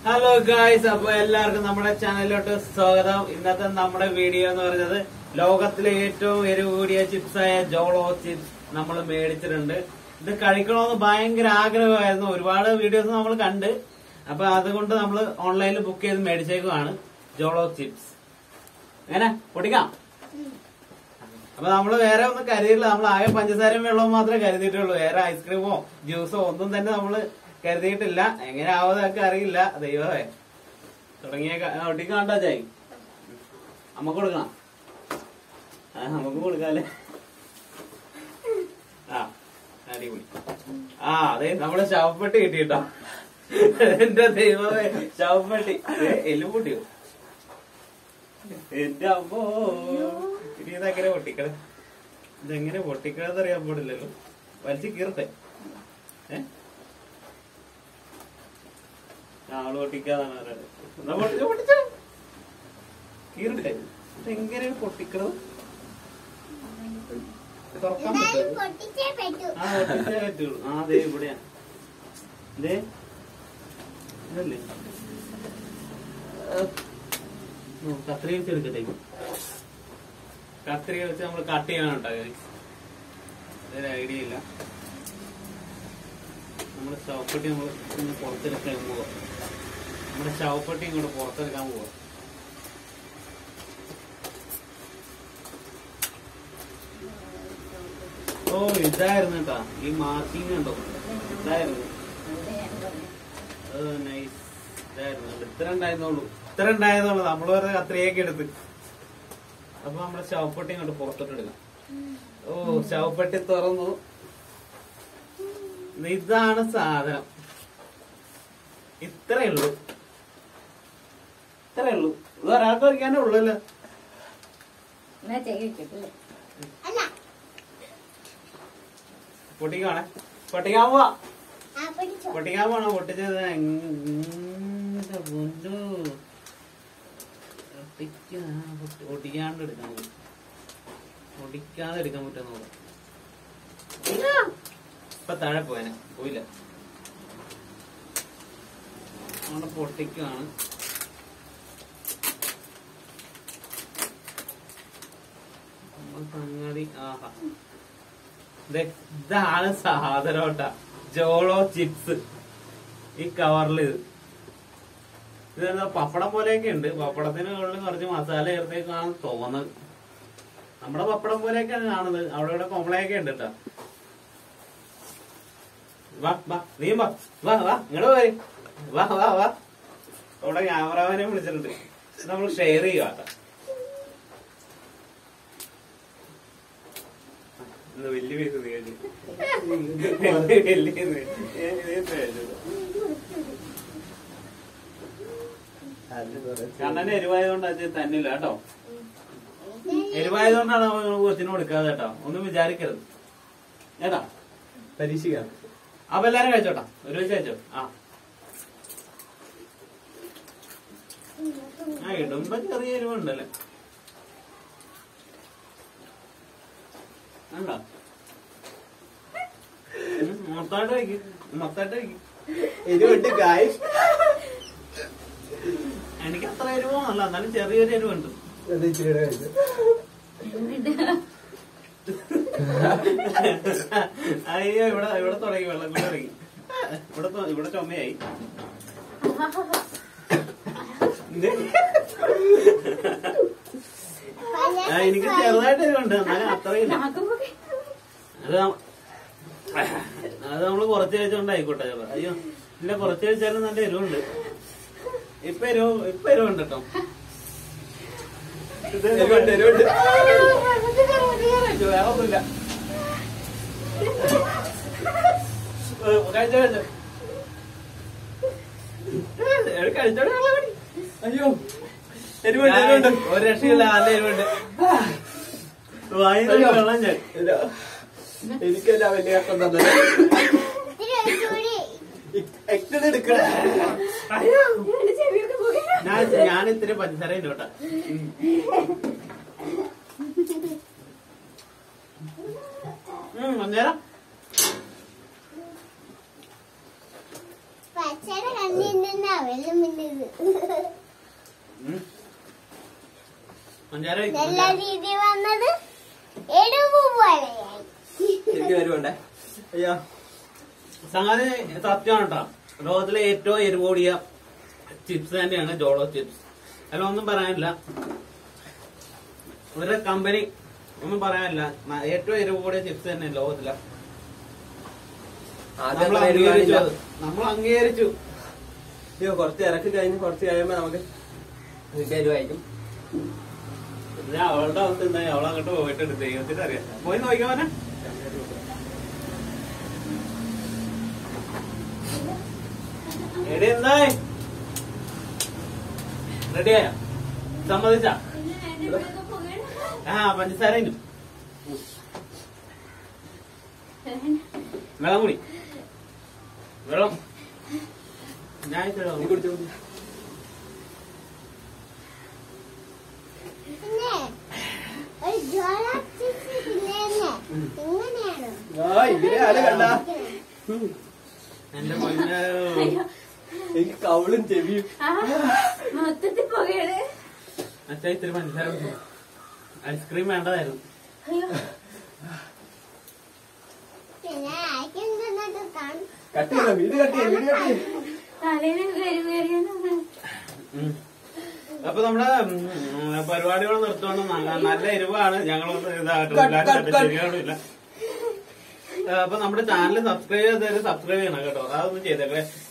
Hello guys അപ്പൊ എല്ലാവർക്കും നമ്മുടെ ചാനലിലോട്ട് സ്വാഗതം ഇന്നത്തെ നമ്മുടെ വീഡിയോ എന്ന് പറയുന്നത് ലോകത്തിലെ ഏറ്റവും എരിവ് കൂടിയ ചിപ്സായ ജോളോ ചിപ്സ് നമ്മൾ മേടിച്ചിട്ടുണ്ട് ഇത് കഴിക്കണമെന്ന് ഭയങ്കര ആഗ്രഹമായിരുന്നു ഒരുപാട് വീഡിയോസ് നമ്മൾ കണ്ട് അപ്പൊ അതുകൊണ്ട് നമ്മൾ ഓൺലൈനിൽ ബുക്ക് ചെയ്ത് മേടിച്ചേക്കുവാണ് ജോളോ ചിപ്സ് എങ്ങനെ പൊടിക്കാം അപ്പൊ നമ്മള് വേറെ ഒന്നും കരുതിയില്ല നമ്മൾ ആകെ പഞ്ചസാരയും വെള്ളവും മാത്രമേ കരുതിയിട്ടുള്ളൂ വേറെ ഐസ്ക്രീമോ ജ്യൂസോ ഒന്നും തന്നെ നമ്മള് കരുതിയിട്ടില്ല എങ്ങനെ ആവുന്നതൊക്കെ അറിയില്ല ദൈവമേ തുടങ്ങിയ ഒട്ടിക്കാണ്ടാ ചായി അമ്മക്ക് കൊടുക്കണം ആ നമുക്ക് കൊടുക്കാല്ലേ ആ അടിപൊളി ആ അതെ നമ്മുടെ ശവപ്പെട്ടി കിട്ടിട്ടോ എന്റെ ദൈവമേ ശവപ്പെട്ടി ദേ, എല്ലും പൊട്ടിയോ എന്റെ അമ്മോ ഇനി ഇതെങ്ങനെ പൊട്ടിക്കണ ഇതെങ്ങനെ പൊട്ടിക്കണെന്ന് അറിയാൻ പാടില്ലല്ലോ വലിച്ചു കീറട്ടെ ഏ ആള് പൊട്ടിക്കാതാണ് പറയുന്നത്. എന്നാ പൊട്ടിച്ചോ, പൊട്ടിച്ചോ. കീറട്ടെ ഇതെങ്ങനെ പൊട്ടിക്കണത് തുറക്കാൻ എന്തായാലും പറ്റുമോ പൊട്ടിച്ചേ പറ്റൂ ആ പൊട്ടിച്ചേ പറ്റുള്ളൂ ആ അതെ ഇവിടെയാ ദേ ഇതല്ലേ ഉം, കത്രിക വെച്ച് എടുക്കട്ടെ കത്രിക വെച്ച് നമ്മൾ കട്ട് ചെയ്യണം കേട്ടോ guys. ഒരു ഐഡിയ ഇല്ല നമ്മുടെ ശവപ്പെട്ടി നമ്മൾ ഇന്ന് പുറത്തെടുക്കാൻ പോവാ നമ്മുടെ ശവപ്പെട്ടി ഇങ്ങോട്ട് പുറത്തെടുക്കാൻ പോവാ ഓ ഇതായിരുന്നു കേട്ടാ ഈ മാർക്കിങ് ഉണ്ടോ ഇതായിരുന്നു നൈസ് ഇതായിരുന്നു കണ്ടോ? ഇത്ര ഉണ്ടായിരുന്നുള്ളൂ ഇത്ര ഉണ്ടായതുള്ളൂ നമ്മൾ വെറുതെ കത്രിയൊക്കെ എടുത്ത് അപ്പൊ നമ്മുടെ ശവപ്പെട്ടി ഇങ്ങോട്ട് പുറത്തോട്ട് എടുക്കാം ഓ ശവപ്പെട്ടി തുറന്നു ഇതാണ് സാധനം ഇത്രേ ഉള്ളൂ ഇത്രേ ഉള്ളൂ ഇത് ഒരാൾക്ക് വയ്ക്കാനേ ഉള്ളൂല്ലോ എന്നാ ചെയ്യിച്ചിട്ടില്ലേ അല്ല പൊട്ടിക്കാണേ പൊട്ടിക്കാൻ പോവാ ആ പിടിച്ചോ പൊട്ടിക്കാൻ പോണോ പൊട്ടിച്ചത് എന്റെ പൊന്നു. പൊട്ടിക്കാ പൊട്ടി- പൊട്ടിക്കാണ്ട് എടുക്കാൻ പറ്റും പൊടിക്കാതെ എടുക്കാൻ പറ്റുന്ന നോക്കാം ഇപ്പൊ താഴെ പോയനെ പോയില്ല അവിടെ പൊട്ടിക്കാണ് നമ്മൾ സംഗതി ആഹാ ദേ, ഇതാണ് സാധനം കേട്ടാ ജോളോ ചിപ്സ് ഈ കവറിൽ ഇത് ഇതെന്താ പപ്പടം പോലെയൊക്കെ ഉണ്ട് പപ്പടത്തിന് ഉള്ളിൽ കുറച്ച് മസാല ചേർത്തേക്കാണ് തോന്നുന്നത് നമ്മുടെ പപ്പടം പോലെയൊക്കെയാണ് കാണുന്നത് അവിടെ ഇവിടെ കൊമ്പളയൊക്കെ ഉണ്ട് കേട്ടോ വാ വാ നീ വാ വാ വാ ഇങ്ങോട്ട് പോയി വാ വാ വാ അവിടെ ക്യാമറാമാനെ വിളിച്ചിട്ടുണ്ട് ഇത് നമ്മൾ ഷെയർ ചെയ്യുക കേട്ടോ ഇന്ന് വലിയ പീസ് നീ കഴിച്ചു വലിയ ഇത്. ഏ, ഇത് എന്ത് കഴിച്ചത്? കണ്ണന് എരിവായതുകൊണ്ട് അത് തന്നില്ല കേട്ടോ എരിവായതുകൊണ്ടാണ് അവൻ കൊച്ചിന് കൊടുക്കാതെ കേട്ടോ ഒന്നും വിചാരിക്കരുത് കേട്ടോ പരീക്ഷിക്കാം അപ്പൊ എല്ലാരും കഴിച്ചോട്ടോ ഒരു വെച്ച് കഴിച്ചോ ആ ആ ഇടുമ്പോ ചെറിയ എരിവുണ്ടല്ലേ കണ്ടോ ഉം, മൊത്തമായിട്ട് കഴിക്കും മൊത്തമായിട്ട് കഴിക്കും എരിവുണ്ട് ഗായ്സ് എനിക്ക് അത്ര എരിവൊന്നുമല്ല എന്നാലും ചെറിയൊരു എരിവുണ്ട് അത് ഇച്ചിരി കഴിച്ചു അയ്യോ ഇവിടെ ഇവിടെ തുടങ്ങി വെള്ളം കൂടി തുടങ്ങി ഇവിടെ തൊ- ഇവിടെ ചുമയായി ഇത് ആ, എനിക്ക് ചെറുതായിട്ട് എരിവുണ്ട് എന്നാലും അത്രയില്ല നാക്കുമ്പൊക്കെ അത് ന- അത് നമ്മള് കുറച്ച് കഴിച്ചോണ്ടായിക്കോട്ടെ ചിലപ്പോ. അയ്യോ ഇല്ല കുറച്ച് കഴിച്ചാലും നല്ല എരിവുണ്ട് ഇപ്പൊ എരിവ് ഇപ്പൊ എരിവുണ്ട് കേട്ടോ ഇത് എരിവുണ്ട് എരിവുണ്ട് കഴിച്ചു, വേറെ ഒന്നുമില്ല ഏ, കഴിച്ചോ കഴിച്ചോ ഏ, കഴിച്ചോടെ വെള്ളം കുടി. അയ്യോ എരിവുണ്ട് എരിവുണ്ട് ഒരു രക്ഷയില്ല നല്ല എരിവുണ്ട് വായിൽ അയ്യോ. വെള്ളം ഞാൻ ഇല്ല. എനിക്കല്ല വലിയ കഷ്ടം തന്നെ ഇത്തിരി ഒഴിച്ചുകൂടി എക്ടഡ് എടുക്കണേ എന്റെ ചെവിയൊക്കെ പോകണം ഞാൻ ഞാൻ ഇത്തിരി പഞ്ചസാര ഇട്ടോട്ടാ അന്നേരം പച്ചയുടെ കണ്ണിൽ നിന്നാ വെള്ളം മിന്നുന്നത് ഉം. പഞ്ചാര നല്ല പഞ്ചാര. രീതി വന്നത് എരിവ് പോലെയായി ശരിക്കും വരുവുണ്ടേ അയ്യോ സംഗതി സത്യമാണ് കേട്ടോ ലോകത്തിലെ ഏറ്റവും എരിവ് കൂടിയ ചിപ്സ് തന്നെയാണ് ജോളോ ചിപ്സ് അതിൽ ഒന്നും പറയാനില്ല ഇവരുടെ കമ്പനി ഒന്നും പറയാനില്ല ന- ഏറ്റവും എരിവ് കൂടിയ ചിപ്സ് തന്നെ ലോകത്തില ആദ്യം നമ്മൾ അത്ര എരിവ് അംഗീകരിച്ചു കാണില്ല. അത്. നമ്മൾ അംഗീകരിച്ചു അയ്യോ കുറച്ച് ഇറക്കി കഴിഞ്ഞ് കുറച്ച് കഴിയുമ്പോ നമുക്ക് എരിവായിരിക്കും ഇത് അവളുടെ അവസ്ഥ എന്തായി അവൾ അങ്ങോട്ട് പോയിട്ടുണ്ട് ദൈവത്തിന് അറിയാം പോയി നോക്കിക്കോനെ എടി എന്തായി റെഡിയായ സമ്മതിച്ച ആ പഞ്ചസാര ഇന്നു വെള്ളം കുടി വെള്ളം ഞാൻ ഇച്ചിരി നീ വെള്ളം കുടിച്ചോ പിന്നെ ഒരു ജോള ചിപ്സ് തിന്നേന്നെ ഇങ്ങനെയാണ് ആ ഇങ്ങനെയാണ് കണ്ട എന്റെ പൊന്നോ എനിക്ക് കവളും ചെവിയും ആ, മൊത്തത്തിൽ പുകയാണ് അച്ഛാ ഇത്തിരി പഞ്ചസാര കുടിച്ചോ. ഐസ്ക്രീം വേണ്ടതായിരുന്നു അയ്യോ പിന്നെ ആയിരിക്കും തിന്നിട്ട് കാണും കട്ട് ചെയ്തോ വീട് കട്ട് ചെയ്യും വീട് കട്ട് ചെയ്യും തലേന്ന് കയറി കയറിയാണ് ഉം. അപ്പൊ നമ്മുടെ ഉം, പരിപാടികൾ നിർത്തുകൊണ്ട് നല്ല നല്ല എരിവാണ് ഞങ്ങളൊന്നും ഇതായിട്ടില്ല കട്ട്, കട്ട്, കട്ട്. ശരിയാണില്ല അപ്പൊ നമ്മുടെ ചാനൽ സബ്സ്ക്രൈബ് ചെയ്തവര് സബ്സ്ക്രൈബ് ചെയ്യണം കേട്ടോ അതൊന്നും ചെയ്തേക്കേ